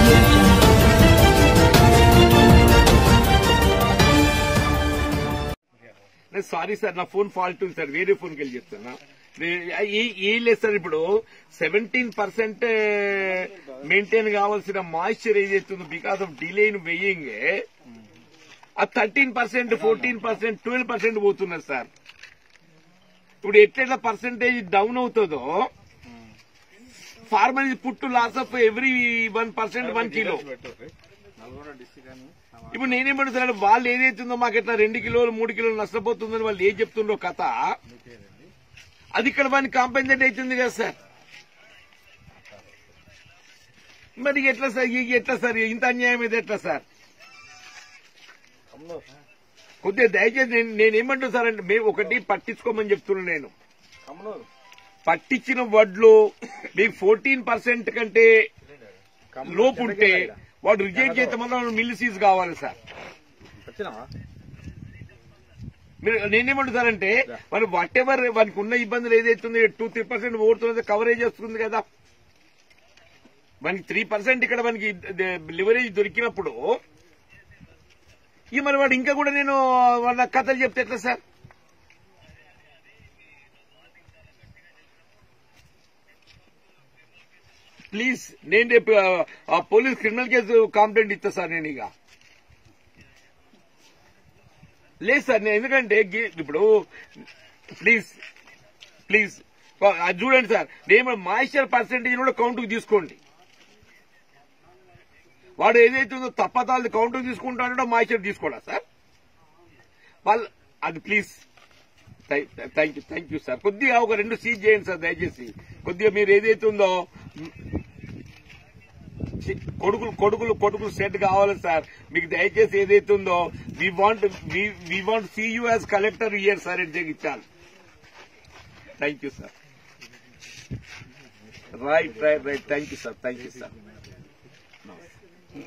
sorry sir నా phone fault ఉంది sir వేరే ఫోన్కి వెళ్ళి చెప్తున్నా ఏం లేదు సార్ ఇప్పుడు సెవెంటీన్ పర్సెంట్ మెయింటైన్ కావాల్సిన మాయిశ్చర్ ఏదైతుందో because of delay in weighing ఆ thirteen percent fourteen percent twelve percent పోతున్నారు సార్ ఇప్పుడు ఎట్లెట్లా పర్సెంటేజ్ డౌన్ అవుతుందో ఫార్మర్ పుట్టు loss of every one percent one kilo Nalgonda district అని ఇప్పుడు నేనేమంటున్నాను వాళ్ళు ఏదైతుందో మాకు ఎట్లా రెండు కిలోలు మూడు కిలోలు నష్టపోతుందని వాళ్ళు ఏం చెప్తుండో కథ అది ఇక్కడ వానికి కాంపెన్సేట్ అవుతుంది కదా సార్ మరి ఎట్లా సార్ ఇ- ఎట్లా సార్ ఇంత అన్యాయం ఇది ఎట్లా సార్ కొద్దిగా దయచేసి నేను- నేనేమంటున్నా సార్ అంటే మేము ఒకటి పట్టించుకోమని చెప్తున్నాను నేను కమ్మనూరు పట్టించిన వడ్లు మీకు ఫోర్టీన్ పర్సెంట్ కంటే లోపు ఉంటే వాడు రిజెక్ట్ చేస్తే మాత్రం మిల్ సీజ్ కావాలి సార్ వచ్చినావా మీరు నేనేమంటున్నారంటే మరి వాట్ ఎవర్ వానికి ఉన్న ఇబ్బందులు ఏదైతుంది టూ త్రీ పర్సెంట్ ఓడుతున్నది కవరేజ్ వస్తుంది కదా మనకి త్రీ పర్సెంట్ ఇక్కడ మనకి లివరేజ్ దొరికినప్పుడు ఇక మరి వాడు ఇంకా కూడా నేను వాళ్ళ కథలు చెప్తే ఎట్లా సార్ ప్లీజ్ నేను రేపు ఆ- ఆ పోలీస్ క్రిమినల్ కేసు కంప్లైంట్ ఇస్తా సార్ నేను ఇక లేదు సార్ నేను ఎందుకంటే గి- ఇప్పుడు ప్లీజ్ ప్లీజ్ అది చూడండి సార్ నేను మాయిశ్చర్ పర్సెంటేజ్ కూడా కౌంట్కి తీసుకోండి వాడు ఏదైతే ఉందో తప్పతాలు కౌంట్కి తీసుకుంటాడో మాయిశ్చర్ తీసుకోడా సార్ వాళ్ళు అది please thank you thank you sir కొద్దిగా ఒక రెండు సీజ్ చేయండి సార్ దయచేసి కొద్దిగా మీరు ఏదైతే ఉందో కొడుకులు కొడుకులు కొడుకులు సెట్ కావాలి సార్ మీకు దయచేసి ఏదైతే ఉందో we want we want see you as collector here sir అని జగించాలి thank you sir right right right thank you sir thank you sir